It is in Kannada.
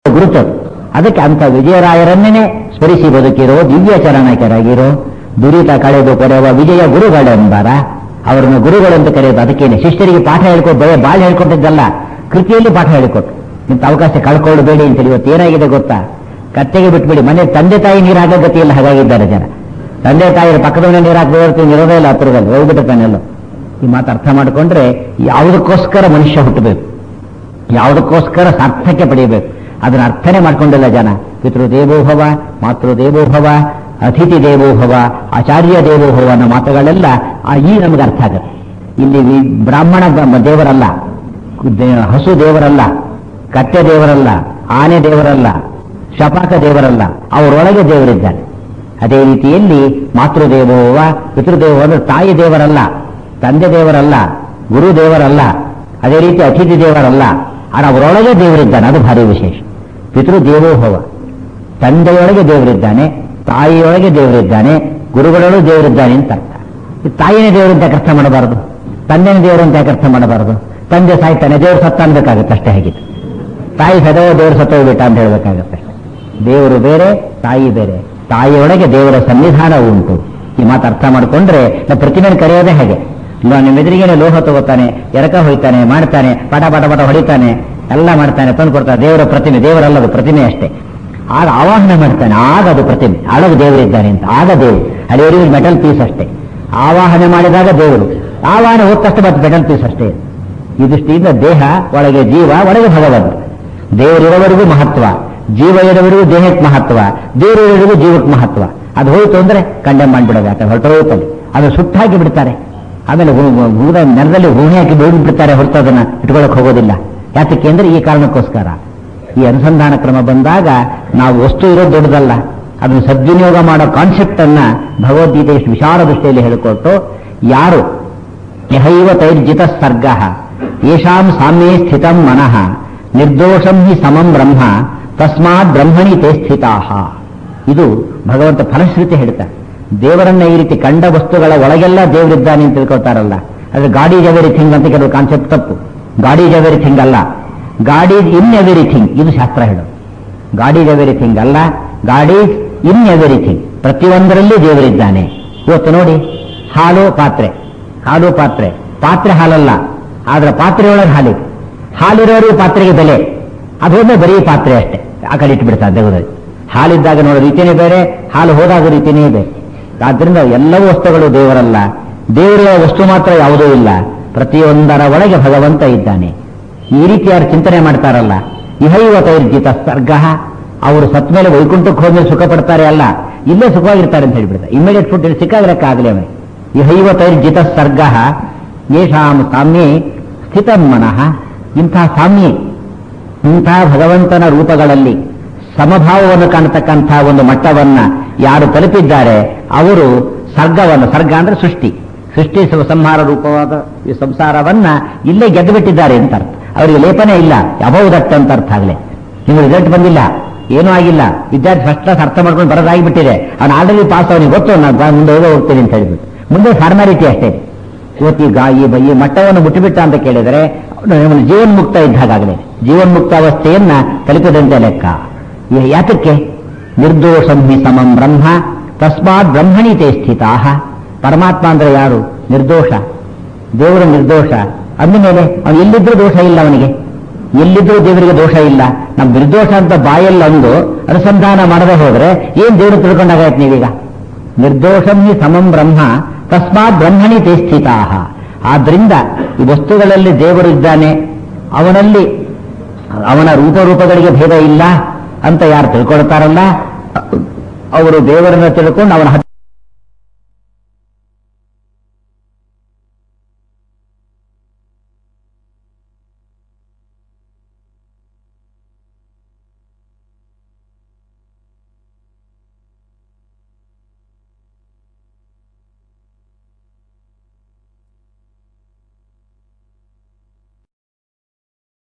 ಗುರುತು ಅದಕ್ಕೆ ಅಂತ ವಿಜಯರಾಯರನ್ನೇ ಸ್ಮರಿಸಿ ಬದುಕಿರೋ ದಿವ್ಯ ಚರಣಕರಾಗಿರೋ ದುರಿತ ಕಳೆದು ಕೊರೆಯುವ ವಿಜಯ ಗುರುಗಳೆಂಬರ ಅವರನ್ನು ಗುರುಗಳೆಂದು ಕರೆಯೋದು ಅದಕ್ಕೇನೆ ಶಿಷ್ಯರಿಗೆ ಪಾಠ ಹೇಳ್ಕೊಟ್ಟು ಬರೀ ಬಾಳ್ ಹೇಳ್ಕೊಟ್ಟಿದ್ದಲ್ಲ ಕೃತಿಯಲ್ಲಿ ಪಾಠ ಹೇಳಿಕೊಟ್ಟು ಇಂಥ ಅವಕಾಶ ಕಳ್ಕೊಳ್ಳಬೇಡಿ ಅಂತೇಳಿ ಇವತ್ತು ಏನಾಗಿದೆ ಗೊತ್ತಾ ಕತ್ತೆಗೆ ಬಿಟ್ಬಿಡಿ ಮನೆ ತಂದೆ ತಾಯಿ ನೀರು ಹಾಕೋ ಗತಿಯಲ್ಲಿ ಹಾಗಾಗಿದ್ದಾರೆ ಜನ ತಂದೆ ತಾಯಿಯ ಪಕ್ಕದ ನೀರು ಹಾಕಬೇಕು ಇರೋದೇ ಇಲ್ಲ ಹತ್ತಿರದಲ್ಲಿ ಹೋಗ್ಬಿಟ್ಟಿರ್ತಾನೆಲ್ಲೋ ಈ ಮಾತು ಅರ್ಥ ಮಾಡಿಕೊಂಡ್ರೆ ಯಾವುದಕ್ಕೋಸ್ಕರ ಮನುಷ್ಯ ಹುಟ್ಟಬೇಕು ಯಾವುದಕ್ಕೋಸ್ಕರ ಸಾರ್ಥಕ್ಯ ಪಡೆಯಬೇಕು ಅದನ್ನ ಅರ್ಥನೇ ಮಾಡ್ಕೊಂಡಿಲ್ಲ ಜನ ಪಿತೃದೇವೋಭವ ಮಾತೃದೇವೋಭವ ಅತಿಥಿ ದೇವೋಭವ ಆಚಾರ್ಯ ದೇವೋಭವ ಅನ್ನೋ ಮಾತುಗಳೆಲ್ಲ ಆ ಈ ನಮಗೆ ಅರ್ಥ ಆಗುತ್ತೆ ಇಲ್ಲಿ ವಿ- ಬ್ರಾಹ್ಮಣ ಬ- ದೇವರಲ್ಲ ದೇ- ಹಸು ದೇವರಲ್ಲ ಕಟ್ಟೆ ದೇವರಲ್ಲ ಆನೆ ದೇವರಲ್ಲ ಶಪಾಕ ದೇವರಲ್ಲ ಅವರೊಳಗೆ ದೇವರಿದ್ದಾನೆ ಅದೇ ರೀತಿಯಲ್ಲಿ ಮಾತೃದೇವೋವ ಪಿತೃದೇವ ಅಂದ್ರೆ ತಾಯಿ ದೇವರಲ್ಲ ತಂದೆ ದೇವರಲ್ಲ ಗುರು ದೇವರಲ್ಲ ಅದೇ ರೀತಿ ಅತಿಥಿ ದೇವರಲ್ಲ ಆದರೆ ಅವರೊಳಗೆ ದೇವರಿದ್ದಾನೆ ಅದು ಭಾರಿ ವಿಶೇಷ ಪಿತೃ ದೇವೋಭವ ತಂದೆಯೊಳಗೆ ದೇವರಿದ್ದಾನೆ ತಾಯಿಯೊಳಗೆ ದೇವರಿದ್ದಾನೆ ಗುರುಗಳೊಳಗೆ ದೇವರಿದ್ದಾನೆ ಅಂತ ಅರ್ಥ ಈ ತಾಯಿನೇ ದೇವರು ಅಂತ ಯಾಕೆ ಅರ್ಥ ಮಾಡಬಾರದು ತಂದೆನ ದೇವರು ಅಂತ ಯಾಕೆ ಅರ್ಥ ಮಾಡಬಾರದು ತಂದೆ ಸಾಯ್ತಾನೆ ದೇವರು ಸತ್ತ ಅನ್ಬೇಕಾಗುತ್ತೆ ಅಷ್ಟೇ ಹಾಗಿತ್ತು ತಾಯಿ ಸದವ ದೇವರು ಸತ್ತೋಗ್ಬಿಟ್ಟ ಅಂತ ಹೇಳ್ಬೇಕಾಗತ್ತೆ ದೇವರು ಬೇರೆ ತಾಯಿ ಬೇರೆ ತಾಯಿಯೊಳಗೆ ದೇವರ ಸನ್ನಿಧಾನ ಉಂಟು ಈ ಮಾತು ಅರ್ಥ ಮಾಡಿಕೊಂಡ್ರೆ ನಾವು ಪ್ರತಿಮೆನ ಕರೆಯೋದೇ ಹಾಗೆ ಇಲ್ಲ ನಿಮ್ಮ ಎದುರಿಗೇನೆ ಲೋಹ ತಗೋತಾನೆ ಎರಕ ಹೊಯ್ತಾನೆ ಮಾಡ್ತಾನೆ ಪಟ ಪಟ ಪಟ ಹೊಡಿತಾನೆ ಎಲ್ಲ ಮಾಡ್ತಾನೆ ತಂದು ಕೊಡ್ತಾನೆ ದೇವರ ಪ್ರತಿಮೆ ದೇವರಲ್ಲದು ಪ್ರತಿಮೆ ಅಷ್ಟೇ ಆಗ ಆವಾಹನೆ ಮಾಡ್ತಾನೆ ಆಗ ಅದು ಪ್ರತಿಮೆ ಆಳಗ ದೇವರಿದ್ದಾನೆ ಅಂತ ಆಗ ದೇವರು ಅಲ್ಲಿವರೆಗೂ ಮೆಟಲ್ ಪೀಸ್ ಅಷ್ಟೇ ಆವಾಹನೆ ಮಾಡಿದಾಗ ದೇವರು ಆವಾಹನೆ ಹೋದ ತಕ್ಷಣ ಮತ್ತೆ ಮೆಟಲ್ ಪೀಸ್ ಅಷ್ಟೇ ಈ ದೃಷ್ಟಿಯಿಂದ ದೇಹ ಒಳಗೆ ಜೀವ ಒಳಗೆ ಭಗವಂತ ದೇವರಿರೋವರೆಗೂ ಮಹತ್ವ ಜೀವ ಇರೋವರೆಗೂ ದೇಹಕ್ಕೆ ಮಹತ್ವ ದೇವರು ಇರೋವರೆಗೂ ಜೀವಕ್ಕೆ ಮಹತ್ವ ಅದು ಹೋಯ್ತು ಅಂದ್ರೆ ಕಂಡೆಮ್ ಮಾಡ್ಬಿಡೋದು ಆತ ಹೊರಟೋಯ್ತಲ್ಲಿ ಅದು ಸುಟ್ಟಾಕಿ ಬಿಡ್ತಾರೆ ಆಮೇಲೆ ಹೂದ ನೆಲದಲ್ಲಿ ಹೂಣಿ ಹಾಕಿ ಬೇಡಿ ಬಿಡ್ತಾರೆ ಹೊರತು ಅದನ್ನ ಇಟ್ಕೊಳ್ಳೋಕೆ ಹೋಗೋದಿಲ್ಲ ಯಾತಕ್ಕೆ ಅಂದ್ರೆ ಈ ಕಾರಣಕ್ಕೋಸ್ಕರ ಈ ಅನುಸಂಧಾನ ಕ್ರಮ ಬಂದಾಗ ನಾವು ವಸ್ತು ಇರೋದು ದೊಡ್ಡದಲ್ಲ ಅದನ್ನು ಸದ್ವಿನಿಯೋಗ ಮಾಡೋ ಕಾನ್ಸೆಪ್ಟ್ ಅನ್ನ ಭಗವದ್ಗೀತೆ ಇಷ್ಟು ವಿಶಾಲ ದೃಷ್ಟಿಯಲ್ಲಿ ಹೇಳಿಕೊಟ್ಟು ಯಾರು ಯಹೈವ ತೈರ್ಜಿತ ಸರ್ಗ ಯಶಾಂ ಸಾಮ್ಯೇ ಸ್ಥಿತಂ ಮನಃ ನಿರ್ದೋಷಂ ಹಿ ಸಮಂ ಬ್ರಹ್ಮ ತಸ್ಮಾತ್ ಬ್ರಹ್ಮಣಿ ತೇ ಸ್ಥಿತಾಹ ಇದು ಭಗವಂತ ಫಲಶ್ರುತಿ ಹೇಳ್ತಾರೆ ದೇವರನ್ನ ಈ ರೀತಿ ಕಂಡ ವಸ್ತುಗಳ ಒಳಗೆಲ್ಲ ದೇವರಿದ್ದಾನೆ ಅಂತ ತಿಳ್ಕೊತಾರಲ್ಲ ಅದು ಗಾಡಿ ಇಸ್ ಎವರಿಥಿಂಗ್ ಅಂತ ಕೆಲವು ಕಾನ್ಸೆಪ್ಟ್ ತಪ್ಪು ಗಾಡಿ ಇಸ್ ಎವರಿಥಿಂಗ್ ಅಲ್ಲ ಗಾಡಿ ಇಸ್ ಇನ್ ಎವರಿಥಿಂಗ್ ಇದು ಶಾಸ್ತ್ರ ಹೇಳೋದು ಗಾಡಿ ಇಸ್ ಎವರಿಥಿಂಗ್ ಅಲ್ಲ ಗಾಡಿ ಇಸ್ ಇನ್ ಎವರಿಥಿಂಗ್ ಪ್ರತಿಯೊಂದರಲ್ಲಿ ದೇವರಿದ್ದಾನೆ ಇವತ್ತು ನೋಡಿ ಹಾಲು ಪಾತ್ರೆ ಹಾಲು ಪಾತ್ರೆ ಪಾತ್ರೆ ಹಾಲಲ್ಲ ಆದ್ರೆ ಪಾತ್ರೆಯೊಳಗೆ ಹಾಲಿದೆ ಹಾಲಿರೋರು ಪಾತ್ರೆಗೆ ಬೆಲೆ ಅದು ಹೋದ್ರೆ ಬರೀ ಪಾತ್ರೆ ಅಷ್ಟೇ ಆ ಕಡೆ ಇಟ್ಬಿಡ್ತಾರೆ ದೇವರಲ್ಲಿ ಹಾಲಿದ್ದಾಗ ನೋಡೋ ರೀತಿನೇ ಬೇರೆ ಹಾಲು ಹೋದಾಗ ರೀತಿನೇ ಬೇರೆ ಆದ್ರಿಂದ ಎಲ್ಲವೂ ವಸ್ತುಗಳು ದೇವರಲ್ಲ ದೇವರ ವಸ್ತು ಮಾತ್ರ ಯಾವುದೂ ಇಲ್ಲ ಪ್ರತಿಯೊಂದರ ಒಳಗೆ ಭಗವಂತ ಇದ್ದಾನೆ ಈ ರೀತಿ ಯಾರು ಚಿಂತನೆ ಮಾಡ್ತಾರಲ್ಲ ಇಹೈವ ತೈರ್ಜಿತ ಸರ್ಗ ಅವರು ಸತ್ ಮೇಲೆ ವೈಕುಂಠಕ್ಕೆ ಹೋದ್ಮೇಲೆ ಸುಖ ಪಡ್ತಾರೆ ಅಲ್ಲ ಇಲ್ಲೇ ಸುಖವಾಗಿರ್ತಾರೆ ಅಂತ ಹೇಳ್ಬಿಡ್ತಾರೆ ಇಮಿಡಿಯೇಟ್ ಫುಡ್ ಸಿಕ್ಕಾಗಿರಕ್ಕಾಗಲಿ ಅವನಿಗೆ ಇಹೈವ ತೈರ್ಜಿತ ಸರ್ಗ ಯೇಷಾಂ ಸಾಮ್ಯೆ ಸ್ಥಿತಂ ಮನಃ ಇಂಥ ಸಾಮ್ಯೆ ಇಂಥ ಭಗವಂತನ ರೂಪಗಳಲ್ಲಿ ಸಮಭಾವವನ್ನು ಕಾಣತಕ್ಕಂಥ ಒಂದು ಮಟ್ಟವನ್ನ ಯಾರು ತಲುಪಿದ್ದಾರೆ ಅವರು ಸರ್ಗವನ್ನು ಸರ್ಗ ಅಂದ್ರೆ ಸೃಷ್ಟಿ ಸೃಷ್ಟಿ ಸ- ಸಂಹಾರ ರೂಪವಾದ ಈ ಸಂಸಾರವನ್ನ ಇಲ್ಲೇ ಗೆದ್ದು ಬಿಟ್ಟಿದ್ದಾರೆ ಅಂತ ಅರ್ಥ ಅವರಿಗೆ ಲೇಪನೇ ಇಲ್ಲ ಅಭೌದಟ್ಟ ಅಂತ ಅರ್ಥ ಆಗಲೇ ನಿಮ್ಗೆ ರಿಸಲ್ಟ್ ಬಂದಿಲ್ಲ ಏನೂ ಆಗಿಲ್ಲ ವಿದ್ಯಾರ್ಥಿ ಫಸ್ಟ್ ಕ್ಲಾಸ್ ಅರ್ಥ ಮಾಡ್ಕೊಂಡು ಬರೋದಾಗಿಬಿಟ್ಟಿದೆ ಅವ್ನು ಆಲ್ರೆಡಿ ಪಾಸ್ ಅವನಿಗೆ ಗೊತ್ತು ನಾನು ಬಾ- ಮುಂದೆ ಹೋಗೋ ಹೋಗ್ತೀನಿ ಅಂತ ಹೇಳ್ಬಿಟ್ಟು ಮುಂದೆ ಫಾರ್ಮಾಲಿಟಿ ಅಷ್ಟೇ ಇವತ್ತು ಈ ಗಾ- ಈ ಬ- ಈ ಮಟ್ಟವನ್ನು ಮುಟ್ಟಿಬಿಟ್ಟ ಅಂತ ಕೇಳಿದರೆ ಅವನು ಜೀವನ್ಮುಕ್ತ ಇದ್ದಾಗಲೇ ಜೀವನ್ಮುಕ್ತಾವಸ್ಥೆಯನ್ನ ತಲುಪಿದಂತೆ ಲೆಕ್ಕ ಈ ಯಾತಕ್ಕೆ ನಿರ್ದೋಷಂ ಹಿ ಸಮಂ ಬ್ರಹ್ಮ ತಸ್ಮಾತ್ ಬ್ರಹ್ಮಣಿ ತೇ ಸ್ಥಿತಾಹ ಪರಮಾತ್ಮ ಅಂದ್ರೆ ಯಾರು ನಿರ್ದೋಷ ದೇವರು ನಿರ್ದೋಷ ಅಂದಮೇಲೆ ಅವನು ಎಲ್ಲಿದ್ರೂ ದೋಷ ಇಲ್ಲ ಅವನಿಗೆ ಎಲ್ಲಿದ್ರೂ ದೇವರಿಗೆ ದೋಷ ಇಲ್ಲ ನಮ್ಮ ನಿರ್ದೋಷ ಅಂತ ಬಾಯಲ್ಲಿ ಅಂದು ಅನುಸಂಧಾನ ಮಾಡದೆ ಹೋದ್ರೆ ಏನ್ ದೇವರು ತಿಳ್ಕೊಂಡಾಗಾಯ್ತು ನೀವೀಗ ನಿರ್ದೋಷಂ ಹಿ ಸಮಂ ಬ್ರಹ್ಮ ತಸ್ಮಾತ್ ಬ್ರಹ್ಮಣಿ ತೇ ಸ್ಥಿತಾಹ ಆದ್ರಿಂದ ಈ ವಸ್ತುಗಳಲ್ಲಿ ದೇವರು ಇದ್ದಾನೆ ಅವನಲ್ಲಿ ಅವನ ರೂಪರೂಪಗಳಿಗೆ ಭೇದ ಇಲ್ಲ ಅಂತ ಯಾರು ತಿಳ್ಕೊಳ್ತಾರಲ್ಲ ಅವರು ದೇವರನ್ನ ತಿಳ್ಕೊಂಡು ಅವನ